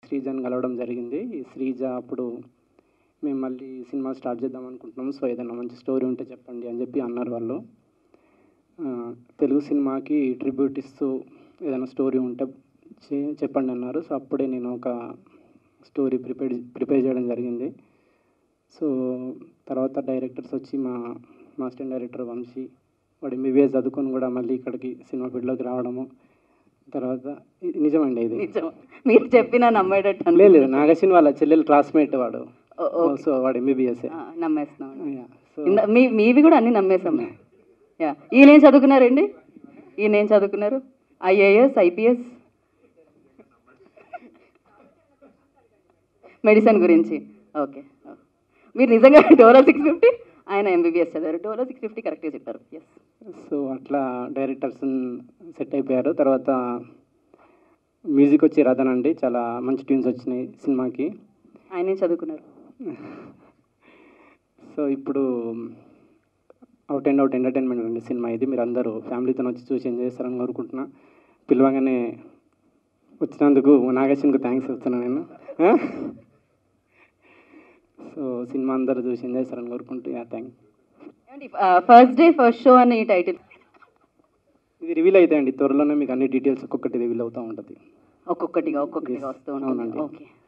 శ్రీజని కలవడం జరిగింది ఈ శ్రీజ అప్పుడు మేము మళ్ళీ సినిమా స్టార్ట్ చేద్దాం అనుకుంటున్నాం సో ఏదైనా మంచి స్టోరీ ఉంటే చెప్పండి అని చెప్పి అన్నారు వాళ్ళు ఆ, తెలుగు సినిమాకి ట్రిబ్యూట్ ఇస్తూ ఏదైనా స్టోరీ ఉంటే చే- చెప్పండి అన్నారు సో అప్పుడే నేను ఒక స్టోరీ ప్రిపేర్ ప్రిపేర్ చేయడం జరిగింది సో తర్వాత డైరెక్టర్స్ వచ్చి మా మా అసిస్టెంట్ డైరెక్టర్ వంశీ వాడు ఎంబీబీఎస్ చదువుకొని కూడా మళ్ళీ ఇక్కడికి సినిమా ఫీల్డ్లోకి రావడము తర్వాత ఇది నిజమండి ఇది నిజం మీరు చెప్పినా నమ్మేటట్టు లేదు అనుకుంటున్నా. లేదు నాగశ్విన్ వాళ్ళ చెల్లెలు క్లాస్మేట్ వాడు ఓ- ఓకే. సో వాడు ఎంబీబీఎస్ ఆ, నమ్మేస్తున్నాం సో ఇంద- మీ మీవి కూడా అన్ని నమ్మేసాం మేము యా ఈయన ఏం చదువుకున్నారండి ఈయన ఏం చదువుకున్నారు ఐఏఎస్ ఐపీఎస్ మెడిసిన్ గురించి ఓకే మీరు నిజంగా డోలో సిక్స్ ఫిఫ్టీ ఆయన ఎంబీబీఎస్ చదివారు డోలో సిక్స్ ఫిఫ్టీ కరెక్ట్గా చెప్పారు ఎస్ సో అట్లా డైరెక్టర్స్ సెట్ అయిపోయారు తర్వాత మ్యూజిక్ వచ్చి రథన్ అండి చాలా మంచి ట్యూన్స్ వచ్చినాయి సినిమాకి ఆయన ఏం చదువుకున్నారు సో ఇప్పుడు అవుట్ అండ్ అవుట్ ఎంటర్టైన్మెంట్ అండి సినిమా ఇది మీరు అందరూ ఫ్యామిలీతో వచ్చి చూసి ఎంజాయ్ చేస్తారని కోరుకుంటున్నా పిలవగానే వచ్చినందుకు నాగేశ్వన్కు థ్యాంక్స్ చెప్తున్నాను నేను ఆ? సో సినిమా అందరూ చూసి ఎంజాయ్ చేస్తారని కోరుకుంటూ yeah thank first day first show అని ఈ టైటిల్ ఇది రివీల్ అయితే అండి త్వరలోనే మీకు అన్ని డీటెయిల్స్ ఒక్కొక్కటి రివీల్ అవుతూ ఉంటుంది ఒక్కొక్కటిగా ఒక్కొక్కటిగా Yes, వస్తూ ఉంటుంది అవునండి. ఓకే